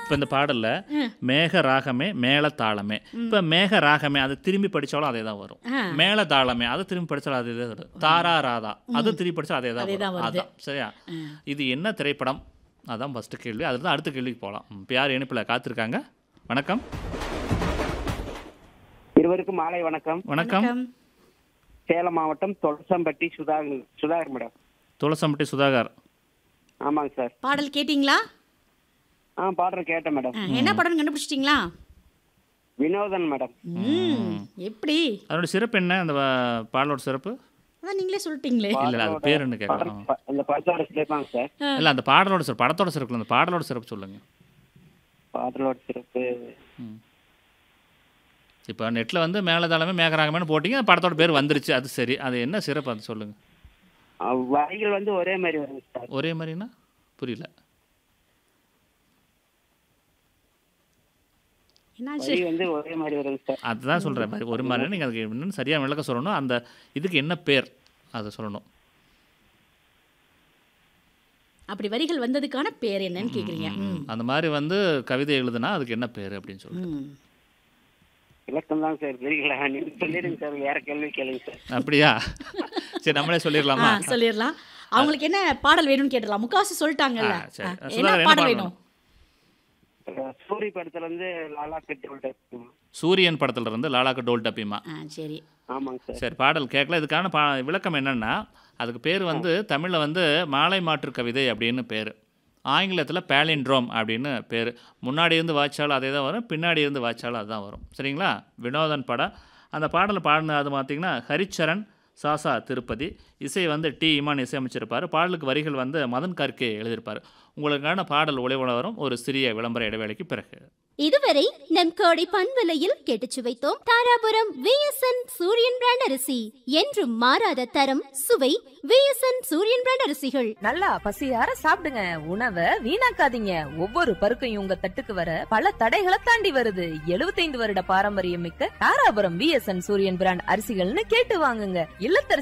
இப்போ இந்த பாடல்ல மேக ராகமே மேல தாளமே இப்போ மேக ராகமே அது திரும்பி படிச்சாலும் அதே தான் வரும் ஆ. மேல தாளமே அது திரும்பி படிச்சாலும் அதே தான் வரும் தாரா ராதா அது திரும்பி படிச்சாலும் அதே தான் அதே தான் வரும் வருது. அதான் சரியா இது என்ன திரைப்படம் அதான் ஃபர்ஸ்ட் கேள்வி அதுதான் அடுத்த கேள்விக்கு போகலாம் இப்போ யார் இணைப்பில் காத்திருக்காங்க வணக்கம் இருவருக்கும் மாலை வணக்கம் வணக்கம் சேலம் மாவட்டம் தொலசம்பட்டி சுதாகர் சுதாகர் மேடம் துளசம்பட்டி சுதாகர் ஆமாங்க சார் பாடல் கேட்டிங்களா ஆ பாடுறேன் கேட்டேன் மேடம் ஆ, என்ன படம்னு கண்டுபிடிச்சிட்டிங்களா வினோதன் மேடம் ம் எப்படி அதோட சிறப்பு என்ன அந்த வ- பாடலோட சிறப்பு அதான் நீங்களே சொல்லிட்டீங்களே இல்லை இல்லை அது பேர் என்ன கேட்கலாம் ப- இந்த படத்தோட சிறப்பாங்க சார் இல்லை அந்த பாடலோட சிறப்பு படத்தோட சிறப்பு இல்ல, அந்த பாடலோட சிறப்பு சொல்லுங்க பாடலோட சிறப்பு இப்போ நெட்டில் வந்து மேலதாளமே மேகராகமேனு போட்டிங்க அந்த படத்தோட பேர் வந்துருச்சு அது சரி அது என்ன சிறப்பு அது சொல்லுங்க அஹ் வரிகள் வந்து ஒரே மாதிரி வருங்க சார் ஒரே மாதிரினா புரியல என்னாச்சு வரி வந்து ஒரே மாதிரி வருங்க சார் அதுதான் சொல்கிறேன் மாதிரி ஒரு மாதிரி நீங்கள் அதுக்கு இன்னும் சரியாக விளக்க சொல்லணும் அந்த இதுக்கு என்ன பேர் அதை சொல்லணும் அப்படி வரிகள் வந்ததுக்கான பேர் என்னன்னு கேக்குறீங்க ம். அந்த மாதிரி வந்து கவிதை எழுதுனா அதுக்கு என்ன பேர் அப்படின்னு சொல்லுங்க ம். விளக்கம் தான் சார் தெரியல நீங்க சொல்லிடுங்க சார் வேற கேள்வி கேளுங்க சார் அப்படியா சரி நம்மளே ஆ, சொல்லிடலாமா சொல்லிடலாம் அவங்களுக்கு என்ன பாடல் வேணும்னு கேட்டலாம் முக்காசி சொல்லிட்டாங்கல்ல ஆ, சரி. ஆ, சுதாகர், என்ன என்ன பாடல் பாடல் வேணும் அஹ் சூரி படத்துல வந்து லாலா கட்டி விட்டு சூரியன் படத்துல இருந்து லாலாக்கு டோல் டப்பிமா ஆ சரி ஆமாங்க சார் சரி பாடல் கேட்கல இதுக்கான பா விளக்கம் என்னன்னா அதுக்கு பேர் வந்து தமிழில் வந்து மாலை மாற்று கவிதை அப்படின்னு பேர் ஆங்கிலத்தில் பேலிண்ட்ரோம் அப்படின்னு பேர் முன்னாடி இருந்து வாய்ச்சாலும் அதே தான் வரும் பின்னாடி இருந்து வாய்ச்சாலும் அதுதான் வரும் சரிங்களா வினோதன் படம் அந்த பாடலை பாடின அது பார்த்தீங்கன்னா ஹரிச்சரன் சாசா திருப்பதி இசை வந்து டி இமான் இசையமைச்சிருப்பார் பாடலுக்கு வரிகள் வந்து மதன் கார்கே எழுதியிருப்பார் உங்களுக்கான பாடல் ஒளிவள வரும் ஒரு சிறிய விளம்பர இடைவேளைக்கு பிறகு இதுவரை நம் கோடை பண்பலையில் கேட்டுச் சுவைத்தோம் தாராபுரம் விஎஸ்என் சூரியன் பிராண்ட் அரிசி என்றும் மாறாத தரம் சுவை விஎஸ்என் சூரியன் பிராண்ட் அரிசிகள் நல்லா பசியார சாப்பிடுங்க உணவை வீணாக்காதீங்க ஒவ்வொரு பருக்கையும் உங்க தட்டுக்கு வர பல தடைகளை தாண்டி வருது 75 வருட பாரம்பரியம் மிக்க தாராபுரம் விஎஸ்என் சூரியன் பிராண்ட் அரிசிகள்னு கேட்டு வாங்குங்க இல்லத்தரசி